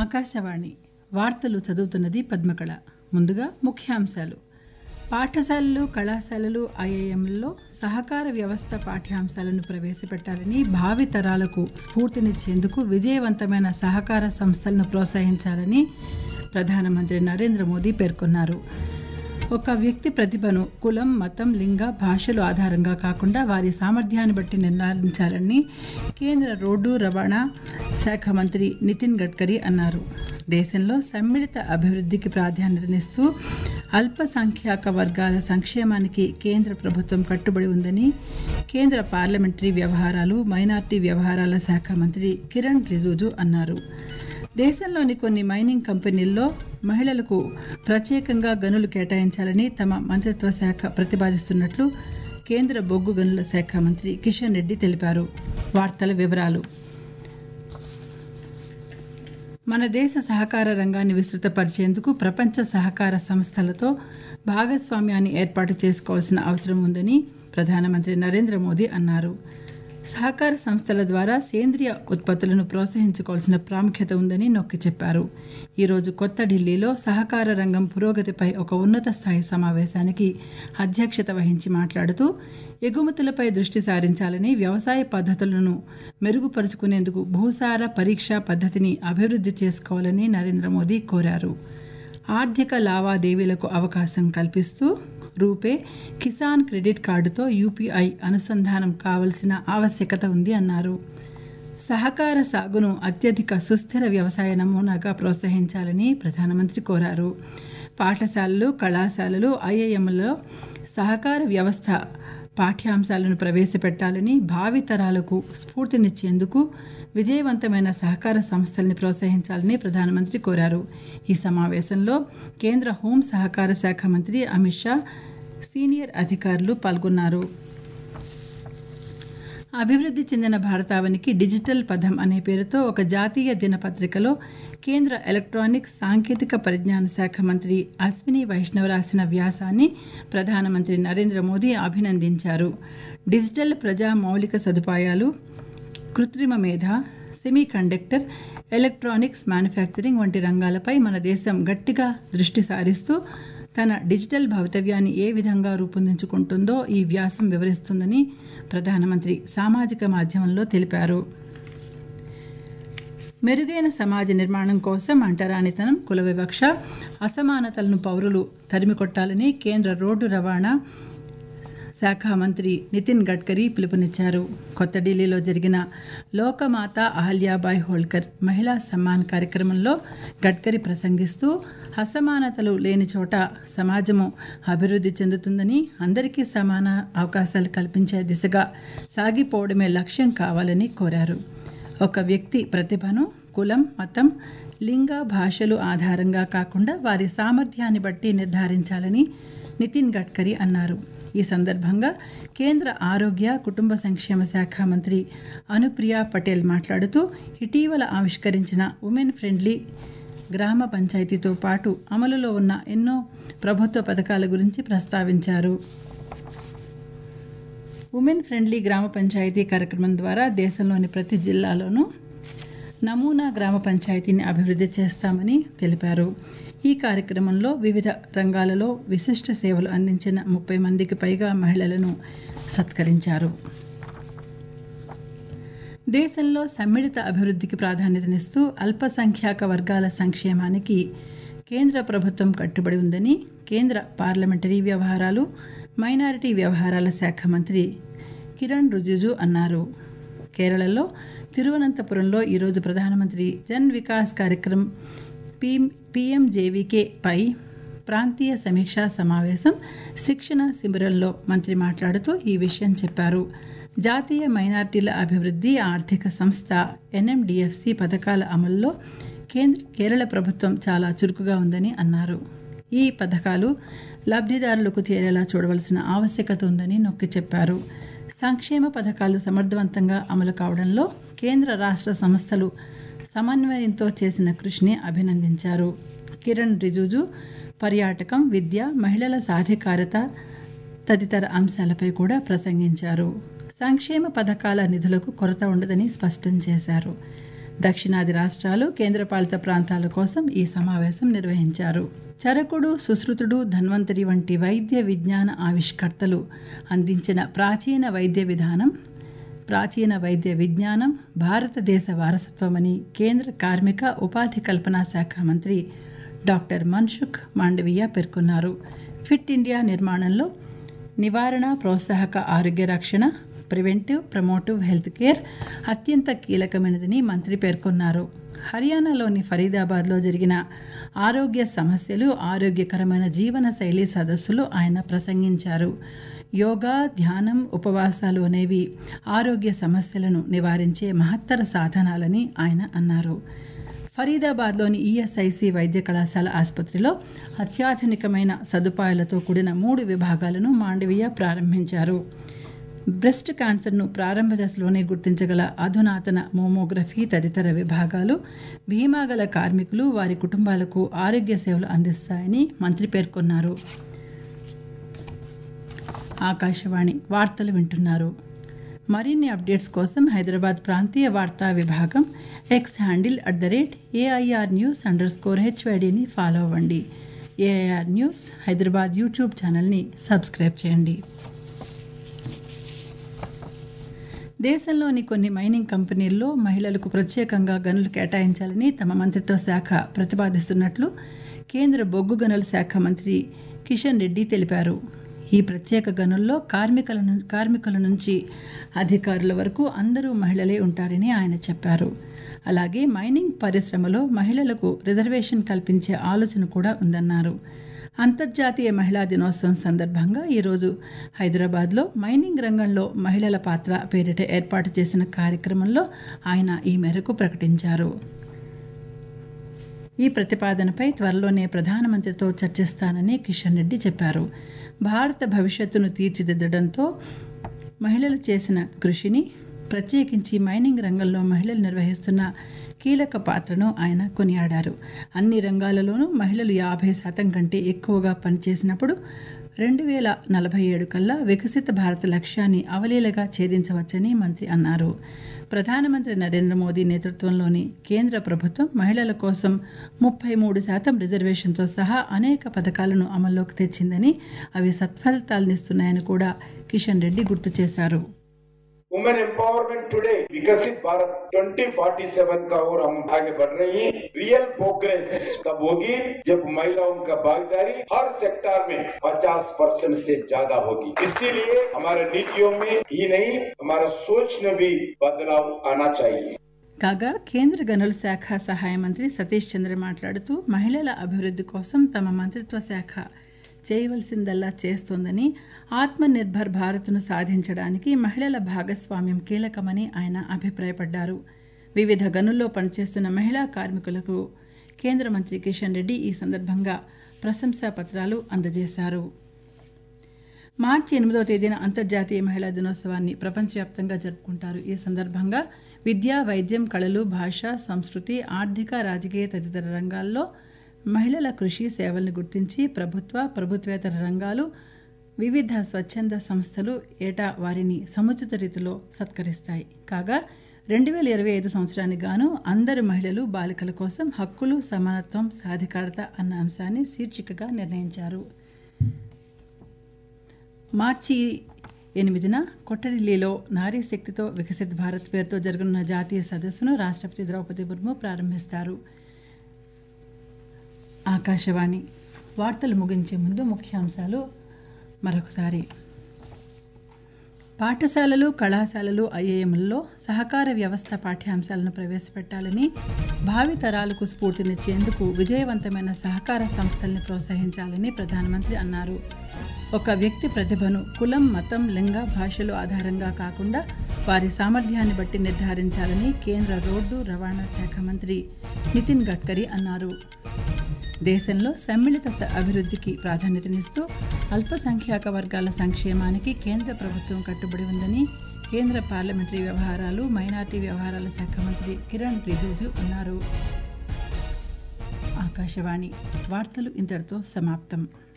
ఆకాశవాణి వార్తలు చదువుతున్నది పద్మకళ ముందుగా ముఖ్యాంశాలు పాఠశాలలు కళాశాలలు ఐఐఎంలలో సహకార వ్యవస్థ పాఠ్యాంశాలను ప్రవేశపెట్టాలని భావి తరాలకు స్ఫూర్తినిచ్చేందుకు విజయవంతమైన సహకార సంస్థలను ప్రోత్సహించాలని ప్రధానమంత్రి నరేంద్ర మోదీ పేర్కొన్నారు ఒక వ్యక్తి ప్రతిభను కులం మతం లింగ భాషలు ఆధారంగా కాకుండా వారి సామర్థ్యాన్ని బట్టి నిర్ణయించాలని కేంద్ర రోడ్డు రవాణా శాఖ మంత్రి నితిన్ గడ్కరీ అన్నారు దేశంలో సమ్మిళిత అభివృద్ధికి ప్రాధాన్యతనిస్తూ అల్పసంఖ్యాక వర్గాల సంక్షేమానికి కేంద్ర ప్రభుత్వం కట్టుబడి ఉందని కేంద్ర పార్లమెంటరీ వ్యవహారాలు మైనార్టీ వ్యవహారాల శాఖ మంత్రి కిరణ్ రిజిజు అన్నారు దేశంలోని కొన్ని మైనింగ్ కంపెనీల్లో మహిళలకు ప్రత్యేకంగా గనులు కేటాయించాలని తమ మంత్రిత్వ శాఖ ప్రతిపాదిస్తున్నట్లు కేంద్ర బొగ్గు గనుల శాఖ మంత్రి కిషన్ రెడ్డి తెలిపారు వార్తల వివరాలు మన దేశ సహకార రంగాన్ని విస్తృతపరిచేందుకు ప్రపంచ సహకార సంస్థలతో భాగస్వామ్యాన్ని ఏర్పాటు చేసుకోవాల్సిన అవసరం ఉందని ప్రధానమంత్రి నరేంద్ర మోదీ అన్నారు సహకార సంస్థల ద్వారా సేంద్రియ ఉత్పత్తులను ప్రోత్సహించుకోవాల్సిన ప్రాముఖ్యత ఉందని నొక్కి చెప్పారు ఈరోజు కొత్త ఢిల్లీలో సహకార రంగం పురోగతిపై ఒక ఉన్నత స్థాయి సమావేశానికి అధ్యక్షత వహించి మాట్లాడుతూ ఎగుమతులపై దృష్టి సారించాలని వ్యవసాయ పద్ధతులను మెరుగుపరుచుకునేందుకు భూసార పరీక్షా పద్ధతిని అభివృద్ధి చేసుకోవాలని నరేంద్ర మోదీ కోరారు ఆర్థిక లావాదేవీలకు అవకాశం కల్పిస్తూ రూపే కిసాన్ క్రెడిట్ కార్డుతో యూపీఐ అనుసంధానం కావలసిన ఆవశ్యకత ఉంది అన్నారు సహకార సాగును అత్యధిక సుస్థిర వ్యవసాయ నమూనాగా ప్రోత్సహించాలని ప్రధానమంత్రి కోరారు పాఠశాలలు కళాశాలలు ఐఐఎంలలో సహకార వ్యవస్థ పాఠ్యాంశాలను ప్రవేశపెట్టాలని భావితరాలకు స్ఫూర్తినిచ్చేందుకు విజయవంతమైన సహకార సంస్థల్ని ప్రోత్సహించాలని ప్రధానమంత్రి కోరారు ఈ సమావేశంలో కేంద్ర హోం సహకార శాఖ మంత్రి అమిత్ షా సీనియర్ అధికారులు పాల్గొన్నారు అభివృద్ధి చెందిన భారతావనికి డిజిటల్ పథం అనే పేరుతో ఒక జాతీయ దినపత్రికలో కేంద్ర ఎలక్ట్రానిక్స్ సాంకేతిక పరిజ్ఞాన శాఖ మంత్రి అశ్విని వైష్ణవ్ రాసిన వ్యాసాన్ని ప్రధానమంత్రి నరేంద్ర మోదీ అభినందించారు డిజిటల్ ప్రజా మౌలిక సదుపాయాలు కృత్రిమ మేధ సెమీ కండక్టర్ ఎలక్ట్రానిక్స్ మ్యానుఫ్యాక్చరింగ్ వంటి రంగాలపై మన దేశం గట్టిగా దృష్టి సారిస్తూ తన డిజిటల్ భవితవ్యాన్ని ఏ విధంగా రూపొందించుకుంటుందో ఈ వ్యాసం వివరిస్తుందని ప్రధానమంత్రి సామాజిక మాధ్యమంలో తెలిపారు మెరుగైన సమాజ నిర్మాణం కోసం అంటరానితనం కుల వివక్ష అసమానతలను పౌరులు తరిమికొట్టాలని కేంద్ర రోడ్డు రవాణా శాఖ మంత్రి నితిన్ గడ్కరీ పిలుపునిచ్చారు కొత్త ఢిల్లీలో జరిగిన లోకమాత అహల్యాబాయ్ హోల్కర్ మహిళా సమ్మాన్ కార్యక్రమంలో గడ్కరీ ప్రసంగిస్తూ అసమానతలు లేని చోట సమాజము అభివృద్ధి చెందుతుందని అందరికీ సమాన అవకాశాలు కల్పించే దిశగా సాగిపోవడమే లక్ష్యం కావాలని కోరారు ఒక వ్యక్తి ప్రతిభను కులం మతం లింగ భాషలు ఆధారంగా కాకుండా వారి సామర్థ్యాన్ని బట్టి నిర్ధారించాలని నితిన్ గడ్కరీ అన్నారు ఈ సందర్భంగా కేంద్ర ఆరోగ్య కుటుంబ సంక్షేమ శాఖ మంత్రి అనుప్రియ పటేల్ మాట్లాడుతూ ఇటీవల ఆవిష్కరించిన ఉమెన్ ఫ్రెండ్లీ గ్రామ పంచాయతీతో పాటు అమలులో ఉన్న ఎన్నో ప్రభుత్వ పథకాల గురించి ప్రస్తావించారు ఉమెన్ ఫ్రెండ్లీ గ్రామ పంచాయతీ కార్యక్రమం ద్వారా దేశంలోని ప్రతి జిల్లాలోనూ నమూనా గ్రామ పంచాయతీని అభివృద్ధి చేస్తామని తెలిపారు ఈ కార్యక్రమంలో వివిధ రంగాలలో విశిష్ట సేవలు అందించిన ముప్పై మందికి పైగా మహిళలను సత్కరించారు దేశంలో సమ్మిళిత అభివృద్ధికి ప్రాధాన్యతనిస్తూ అల్పసంఖ్యాక వర్గాల సంక్షేమానికి కేంద్ర ప్రభుత్వం కట్టుబడి ఉందని కేంద్ర పార్లమెంటరీ వ్యవహారాలు మైనారిటీ వ్యవహారాల శాఖ మంత్రి కిరణ్ రిజిజు అన్నారు కేరళలో తిరువనంతపురంలో ఈరోజు ప్రధానమంత్రి జన్ వికాస్ కార్యక్రమం పి పిఎంజేవికే పై ప్రాంతీయ సమీక్షా సమావేశం శిక్షణ శిబిరంలో మంత్రి మాట్లాడుతూ ఈ విషయం చెప్పారు జాతీయ మైనార్టీల అభివృద్ధి ఆర్థిక సంస్థ ఎన్ఎండిఎఫ్సి పథకాల అమల్లో కేంద్ర కేరళ ప్రభుత్వం చాలా చురుకుగా ఉందని అన్నారు ఈ పథకాలు లబ్ధిదారులకు చేరేలా చూడవలసిన ఆవశ్యకత ఉందని నొక్కి చెప్పారు సంక్షేమ పథకాలు సమర్థవంతంగా అమలు కావడంలో కేంద్ర రాష్ట్ర సంస్థలు సమన్వయంతో చేసిన కృషిని అభినందించారు కిరణ్ రిజిజు పర్యాటకం విద్య మహిళల సాధికారత తదితర అంశాలపై కూడా ప్రసంగించారు సంక్షేమ పథకాల నిధులకు కొరత ఉండదని స్పష్టం చేశారు దక్షిణాది రాష్ట్రాలు కేంద్రపాలిత ప్రాంతాల కోసం ఈ సమావేశం నిర్వహించారు చరకుడు సుశ్రుతుడు ధన్వంతరి వంటి వైద్య విజ్ఞాన ఆవిష్కర్తలు అందించిన ప్రాచీన వైద్య విధానం ప్రాచీన వైద్య విజ్ఞానం భారతదేశ వారసత్వమని కేంద్ర కార్మిక ఉపాధి కల్పనా శాఖ మంత్రి డాక్టర్ మన్సుఖ్ మాండవీయ పేర్కొన్నారు ఫిట్ ఇండియా నిర్మాణంలో నివారణ ప్రోత్సాహక ఆరోగ్య రక్షణ ప్రివెంటివ్ ప్రమోటివ్ హెల్త్ కేర్ అత్యంత కీలకమైనదని మంత్రి పేర్కొన్నారు హర్యానాలోని ఫరీదాబాద్లో జరిగిన ఆరోగ్య సమస్యలు ఆరోగ్యకరమైన జీవన శైలి సదస్సులో ఆయన ప్రసంగించారు యోగా ధ్యానం ఉపవాసాలు అనేవి ఆరోగ్య సమస్యలను నివారించే మహత్తర సాధనాలని ఆయన అన్నారు ఫరీదాబాద్లోని ఈఎస్ఐసి వైద్య కళాశాల ఆసుపత్రిలో అత్యాధునికమైన సదుపాయాలతో కూడిన మూడు విభాగాలను మాండవీయ ప్రారంభించారు బ్రెస్ట్ క్యాన్సర్ను ప్రారంభ దశలోనే గుర్తించగల అధునాతన మోమోగ్రఫీ తదితర విభాగాలు బీమా గల కార్మికులు వారి కుటుంబాలకు ఆరోగ్య సేవలు అందిస్తాయని మంత్రి పేర్కొన్నారు ఆకాశవాణి వార్తలు వింటున్నారు మరిన్ని అప్డేట్స్ కోసం హైదరాబాద్ ప్రాంతీయ వార్తా విభాగం X handle at the rate AIR news underscore హెచ్వైడిని ఫాలో అవ్వండి ఏఐఆర్ న్యూస్ హైదరాబాద్ యూట్యూబ్ ఛానల్ని సబ్స్క్రైబ్ చేయండి దేశంలోని కొన్ని మైనింగ్ కంపెనీల్లో మహిళలకు ప్రత్యేకంగా గనులు కేటాయించాలని తమ మంత్రిత్వ శాఖ ప్రతిపాదిస్తున్నట్లు కేంద్ర బొగ్గు గనుల శాఖ మంత్రి కిషన్ రెడ్డి తెలిపారు ఈ ప్రత్యేక గనుల్లో కార్మికుల ను- కార్మికుల నుంచి అధికారుల వరకు అందరూ మహిళలే ఉంటారని ఆయన చెప్పారు అలాగే మైనింగ్ పరిశ్రమలో మహిళలకు రిజర్వేషన్ కల్పించే ఆలోచన కూడా ఉందన్నారు అంతర్జాతీయ మహిళా దినోత్సవం సందర్భంగా ఈరోజు హైదరాబాద్లో మైనింగ్ రంగంలో మహిళల పాత్ర పేరిట ఏర్పాటు చేసిన కార్యక్రమంలో ఆయన ఈ మేరకు ప్రకటించారు ఈ ప్రతిపాదనపై త్వరలోనే ప్రధానమంత్రితో చర్చిస్తానని కిషన్ రెడ్డి చెప్పారు భారత భవిష్యత్తును తీర్చిదిద్దడంతో మహిళలు చేసిన కృషిని ప్రత్యేకించి మైనింగ్ రంగంలో మహిళలు నిర్వహిస్తున్న కీలక పాత్రను ఆయన కొనియాడారు అన్ని రంగాలలోనూ మహిళలు యాభై శాతం కంటే ఎక్కువగా పనిచేసినప్పుడు రెండు వేల నలభై ఏడు కల్లా వికసిత భారత లక్ష్యాన్ని అవలీలగా ఛేదించవచ్చని మంత్రి అన్నారు ప్రధానమంత్రి నరేంద్ర మోదీ నేతృత్వంలోని కేంద్ర ప్రభుత్వం మహిళల కోసం ముప్పై మూడు శాతం రిజర్వేషన్తో సహా అనేక పథకాలను అమల్లోకి తెచ్చిందని అవి సత్ఫలితాలనిస్తున్నాయని కూడా కిషన్ రెడ్డి గుర్తు చేశారు वुमेन एम्पावरमेंट टुडे विकसित भारत 2047 का ओर हम आगे बढ़ रही हैं रियल प्रोग्रेस तब होगी जब महिलाओं का भागीदारी हर सेक्टर में 50 परसेंट से ज्यादा होगी इसीलिए हमारे नीतियों में ही नहीं हमारा सोच में भी बदलाव आना चाहिए కాగా కేంద్ర గనుల శాఖ సహాయ మంత్రి సతీష్ చంద్ర మాట్లాడుతూ మహిళల అభివృద్ధి కోసం తమ మంత్రిత్వ శాఖ చేయవలసిందల్లా చేస్తోందని ఆత్మనిర్భర్ భారత్ను సాధించడానికి మహిళల భాగస్వామ్యం కీలకమని ఆయన అభిప్రాయపడ్డారు వివిధ గనుల్లో పనిచేస్తున్న మహిళా కార్మికులకు కేంద్ర మంత్రి కిషన్ రెడ్డి ఈ సందర్భంగా ప్రశంసా పత్రాలు అందజేశారు మార్చి ఎనిమిదో తేదీన అంతర్జాతీయ మహిళా దినోత్సవాన్ని ప్రపంచవ్యాప్తంగా జరుపుకుంటారు ఈ సందర్భంగా విద్య వైద్యం కళలు భాష సంస్కృతి ఆర్థిక రాజకీయ తదితర రంగాల్లో మహిళల కృషి సేవలను గుర్తించి ప్రభుత్వ ప్రభుత్వేతర రంగాలు వివిధ స్వచ్ఛంద సంస్థలు ఏటా వారిని సముచిత రీతిలో సత్కరిస్తాయి కాగా రెండు వేల ఇరవై ఐదు సంవత్సరానికి గాను అందరు మహిళలు బాలికల కోసం హక్కులు సమానత్వం సాధికారత అన్న అంశాన్ని శీర్షికగా నిర్ణయించారు మార్చి ఎనిమిదిన కొట్టరిల్లీలో నారీ శక్తితో వికసిత్ భారత్ పేరుతో జరగనున్న జాతీయ సదస్సును రాష్ట్రపతి ద్రౌపది ముర్ము ప్రారంభిస్తారు ఆకాశవాణి వార్తలు ముగించే ముందు ముఖ్యాంశాలు మరొకసారి పాఠశాలలు కళాశాలలు ఐఏఎంలలో సహకార వ్యవస్థ పాఠ్యాంశాలను ప్రవేశపెట్టాలని భావి తరాలకు స్ఫూర్తినిచ్చేందుకు విజయవంతమైన సహకార సంస్థల్ని ప్రోత్సహించాలని ప్రధానమంత్రి అన్నారు ఒక వ్యక్తి ప్రతిభను కులం మతం లింగ భాషలు ఆధారంగా కాకుండా వారి సామర్థ్యాన్ని బట్టి నిర్ధారించాలని కేంద్ర రోడ్డు రవాణా శాఖ మంత్రి నితిన్ గడ్కరీ అన్నారు దేశంలో సమ్మిళిత స- అభివృద్ధికి ప్రాధాన్యతనిస్తూ అల్పసంఖ్యాక వర్గాల సంక్షేమానికి కేంద్ర ప్రభుత్వం కట్టుబడి ఉందని కేంద్ర పార్లమెంటరీ వ్యవహారాలు మైనార్టీ వ్యవహారాల శాఖ మంత్రి కిరణ్ రిజిజు అన్నారు ఆకాశవాణి వార్తలు ఇంతటితో సమాప్తం